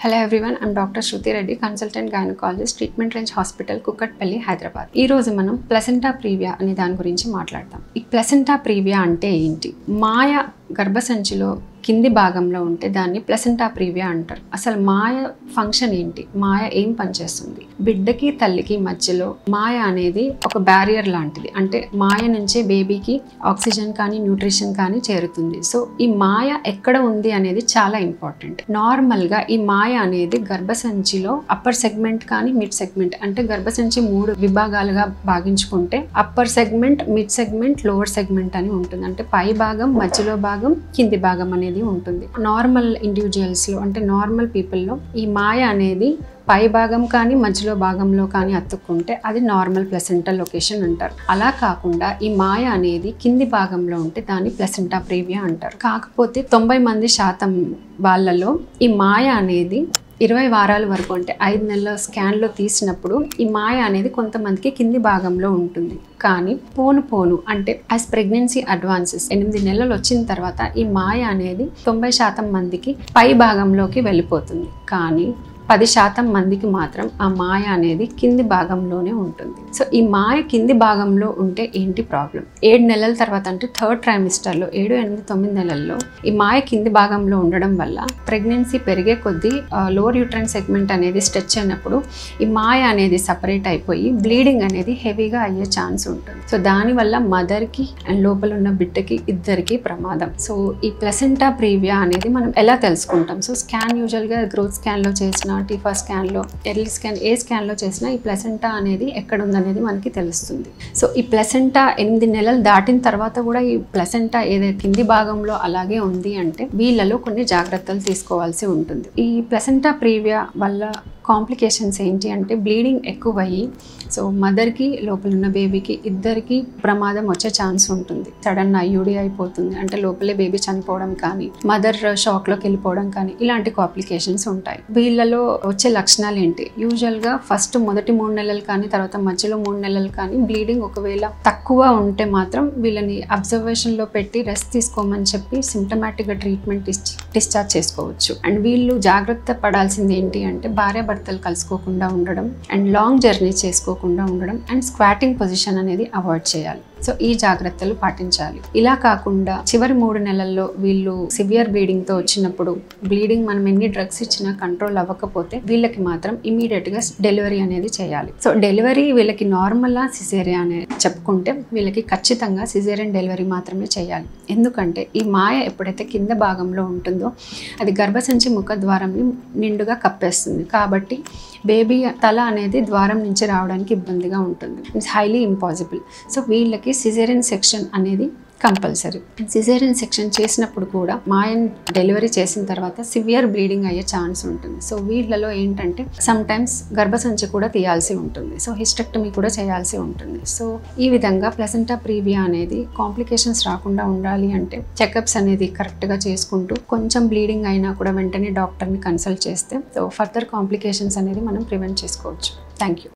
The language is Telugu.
hello everyone I'm doctor Shruti Reddy consultant gynaecologist treatment range hospital Kukatpally Hyderabad ఈ రోజు మనం ప్లసెంటా ప్రీవియా అనే దాని గురించి మాట్లాడతాం ఈ ప్లసెంటా ప్రీవియా అంటే ఏంటి మాయ గర్భసంచిలో కింది భాగంలో ఉంటే దాన్ని ప్లసెంటా ప్రీవియా అంటారు అసలు మాయ ఫంక్షన్ ఏంటి మాయ ఏం పనిచేస్తుంది బిడ్డకి తల్లికి మధ్యలో మాయ అనేది ఒక బ్యారియర్ లాంటిది అంటే మాయ నుంచే బేబీకి ఆక్సిజన్ కానీ న్యూట్రిషన్ కానీ చేరుతుంది సో ఈ మాయ ఎక్కడ ఉంది అనేది చాలా ఇంపార్టెంట్ నార్మల్గా ఈ మాయ అనేది గర్భసంచిలో అప్పర్ సెగ్మెంట్ కానీ మిడ్ సెగ్మెంట్ అంటే గర్భసంచి మూడు విభాగాలుగా భాగించుకుంటే upper segment mid segment lower segment అని ఉంటుంది అంటే పై భాగం మధ్యలో భాగం కింది భాగం అనేది ఉంటుంది నార్మల్ ఇండివిజువల్స్లో అంటే నార్మల్ పీపుల్లో ఈ మాయ అనేది పై భాగం కానీ మధ్యలో భాగంలో కానీ అతుక్కుంటే అది నార్మల్ ప్లసెంటల్ లొకేషన్ అంటారు అలా కాకుండా ఈ మాయ అనేది కింది భాగంలో ఉంటే దాన్ని ప్లసెంటా ప్రీవియా అంటారు కాకపోతే తొంభై మంది శాతం వాళ్ళలో ఈ మాయ అనేది ఇరవై వారాల వరకు అంటే ఐదు నెలల స్కాన్లో తీసినప్పుడు ఈ మాయ అనేది కొంతమందికి కింది భాగంలో ఉంటుంది కానీ పోను పోను అంటే యాజ్ ప్రెగ్నెన్సీ అడ్వాన్సెస్ ఎనిమిది నెలలు వచ్చిన తర్వాత ఈ మాయ అనేది తొంభై శాతం మందికి పై భాగంలోకి వెళ్ళిపోతుంది కానీ పది శాతం మందికి మాత్రం ఆ మాయ అనేది కింది భాగంలోనే ఉంటుంది సో ఈ మాయ కింది భాగంలో ఉంటే ఏంటి ప్రాబ్లం ఏడు నెలల తర్వాత అంటే థర్డ్ ట్రైమిస్టర్లో ఏడు ఎనిమిది తొమ్మిది నెలల్లో ఈ మాయ కింది భాగంలో ఉండడం వల్ల ప్రెగ్నెన్సీ పెరిగే కొద్దీ లోవర్ యూట్రైన్ సెగ్మెంట్ అనేది స్ట్రెచ్ అయినప్పుడు ఈ మాయ అనేది సపరేట్ అయిపోయి బ్లీడింగ్ అనేది హెవీగా అయ్యే ఛాన్స్ ఉంటుంది సో దానివల్ల మదర్కి అండ్ లోపల ఉన్న బిడ్డకి ఇద్దరికి ప్రమాదం సో ఈ ప్లసెంటా ప్రీవియా అనేది మనం ఎలా తెలుసుకుంటాం సో స్కాన్ యూజువల్గా గ్రోత్ స్కాన్లో చేసిన టీఫా స్కాన్లో ఎర్లీ స్కాన్ ఏ స్కాన్లో చేసినా ఈ ప్లసెంటా అనేది ఎక్కడ ఉందనేది మనకి తెలుస్తుంది సో ఈ ప్లసెంటా ఎనిమిది నెలలు దాటిన తర్వాత కూడా ఈ ప్లసెంటా ఏదైతే కింది భాగంలో అలాగే ఉంది అంటే వీళ్ళలో కొన్ని జాగ్రత్తలు తీసుకోవాల్సి ఉంటుంది ఈ ప్లసెంటా ప్రీవియా వల్ల కాంప్లికేషన్స్ ఏంటి అంటే బ్లీడింగ్ ఎక్కువయ్యి సో మదర్కి లోపల ఉన్న బేబీకి ఇద్దరికి ప్రమాదం వచ్చే ఛాన్స్ ఉంటుంది సడన్ ఐయుడి అయిపోతుంది అంటే లోపలే బేబీ చనిపోవడం కానీ మదర్ షాక్లోకి వెళ్ళిపోవడం కానీ ఇలాంటి కాంప్లికేషన్స్ ఉంటాయి వీళ్ళలో వచ్చే లక్షణాలు ఏంటి యూజువల్గా ఫస్ట్ మొదటి మూడు నెలలు కానీ తర్వాత మధ్యలో మూడు నెలలు కానీ బ్లీడింగ్ ఒకవేళ తక్కువ ఉంటే మాత్రం వీళ్ళని అబ్జర్వేషన్లో పెట్టి రెస్ట్ తీసుకోమని చెప్పి సిమ్టమాటిక్గా ట్రీట్మెంట్ డిశ్చార్జ్ చేసుకోవచ్చు అండ్ వీళ్ళు జాగ్రత్త పడాల్సింది ఏంటి అంటే భార్య భర్తలు కలుసుకోకుండా ఉండడం అండ్ లాంగ్ జర్నీ చేసుకోకుండా ఉండడం అండ్ స్క్వాటింగ్ పొజిషన్ అనేది అవాయిడ్ చేయాలి సో ఈ జాగ్రత్తలు పాటించాలి ఇలా కాకుండా చివరి మూడు నెలల్లో వీళ్ళు సివియర్ బ్లీడింగ్తో వచ్చినప్పుడు బ్లీడింగ్ మనం ఎన్ని డ్రగ్స్ ఇచ్చినా కంట్రోల్ అవ్వకపోతే వీళ్ళకి మాత్రం ఇమీడియట్గా డెలివరీ అనేది చేయాలి సో డెలివరీ వీళ్ళకి నార్మల్గా సిజేరియా అనే చెప్పుకుంటే వీళ్ళకి ఖచ్చితంగా సిజేరియన్ డెలివరీ మాత్రమే చేయాలి ఎందుకంటే ఈ మాయ ఎప్పుడైతే కింద భాగంలో ఉంటుందో అది గర్భసంచి ముఖ ద్వారంని నిండుగా కప్పేస్తుంది కాబట్టి బేబీ తల అనేది ద్వారం నుంచి రావడానికి ఇబ్బందిగా ఉంటుంది ఇట్స్ హైలీ ఇంపాసిబుల్ సో వీళ్ళకి సిజేరియన్ సెక్షన్ అనేది కంపల్సరీ సిజేరియన్ సెక్షన్ చేసినప్పుడు కూడా మాయన్ డెలివరీ చేసిన తర్వాత సివియర్ బ్లీడింగ్ అయ్యే ఛాన్స్ ఉంటుంది సో వీళ్ళలో ఏంటంటే సమ్ టైమ్స్ గర్భసంచి కూడా తీయాల్సి ఉంటుంది సో హిస్టెక్టమీ కూడా చేయాల్సి ఉంటుంది సో ఈ విధంగా ప్లసెంటా ప్రీవియా అనేది కాంప్లికేషన్స్ రాకుండా ఉండాలి అంటే చెకప్స్ అనేది కరెక్ట్గా చేసుకుంటూ కొంచెం బ్లీడింగ్ అయినా కూడా వెంటనే డాక్టర్ని కన్సల్ట్ చేస్తే సో ఫర్దర్ కాంప్లికేషన్స్ అనేది మనం ప్రివెంట్ చేసుకోవచ్చు థ్యాంక్ యూ